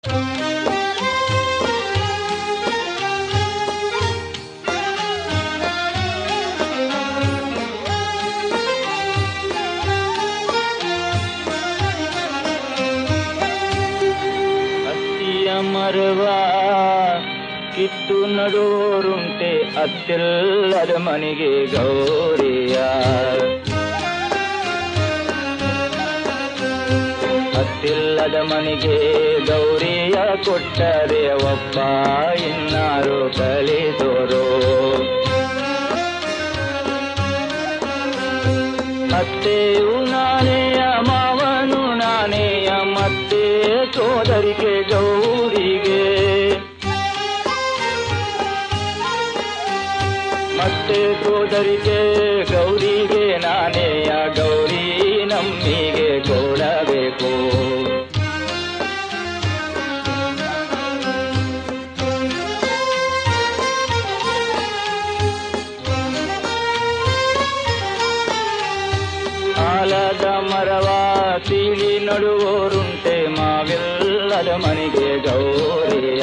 ಹತ್ತಿಯ ಮರವ ಕಿತ್ತು ನಡೋರುಂಟೆ ಅತ್ತಿಲ್ಲದ ಮನೆಗೆ ಗೌರಿಯ ಹತ್ತಿಲ್ಲದ ಮನೆಗೆ ಗೌರಿಯ ಕೊಟ್ಟರೆ ಒಬ್ಬ ಇನ್ನಾರು ಕಲಿತೋರು ಅತ್ತೆಯು ನಾನೆಯ ಮಾವನು ನಾನೆಯ ಮತ್ತೆ ಸೋದರಿಗೆ ಗೌರಿಗೆ ಮತ್ತೆ ಸೋದರಿಗೆ ಗೌರಿಗೆ ನಾನೆಯ ಗೌರಿ ನಮ್ಮಿಗೆ ಕೊಡಬೇಕು ಆಲದ ಮರವ ಸೀಳಿ ನಡುವೋರುಂಟೆ ಮಾವಿಲ್ಲದ ಮನೆಗೆ ಗೌರಿಯ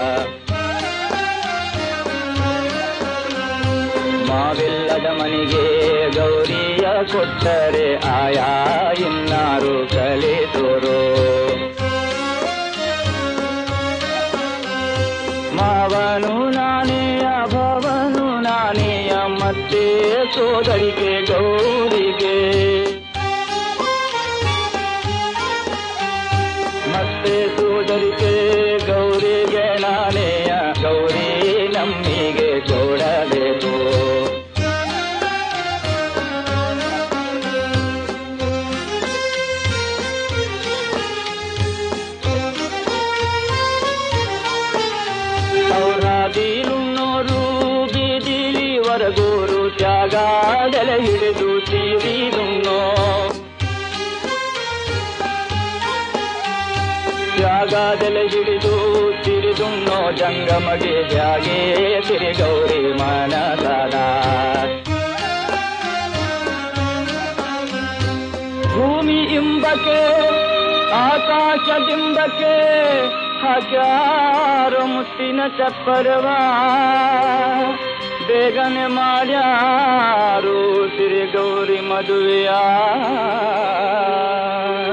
ಮಾವಿಲ್ಲದ ಮನೆಗೆ ಗೌರಿಯ ಕೊಟ್ಟರೆ ಆಯಾ ಇನ್ನಾರು ಕಲಿತೋರು ಮಾವನು ನಾನೆಯ ಭವನು ನಾನೆಯ ಮತ್ತೆ ಸೋದರಿಗೆ ಗೌರಿಗೆ ಮತ್ತೆ ಸೋದರಿಗೆ ಗೌರಿಗೆ ನಾನೆಯ ಗೌರಿ ನಮ್ಮಿಗೆ ಕೊಡಬೇಕು ಔರಾದಿಲುನ್ನೋರು ಬೀದಿಲಿ ವರಗೂರು ತ್ಯಾಗಾದಲ ಹಿಡಿದು ತೀರಿದುನ್ನೋ ತ್ಯಾಗಾದಲ ಹಿಡಿದು ತಿರಿದುನ್ನೋ ಜಂಗಮಗೆ ತ್ಯಾಗೇ ತಿರಿ ಗೌರಿ ಮನದಾದ ಭೂಮಿ ಇಂಬಕ್ಕೆ ಆಕಾಶದಿಂಬಕ್ಕೆ ಹಜಾರು ಮುತ್ತಿನ ಚಪ್ಪರವ ಬೇಗನೆ ಮಾಡ್ಯಾರು ಸಿರಿ ಗೌರಿ ಮದುವೆಯ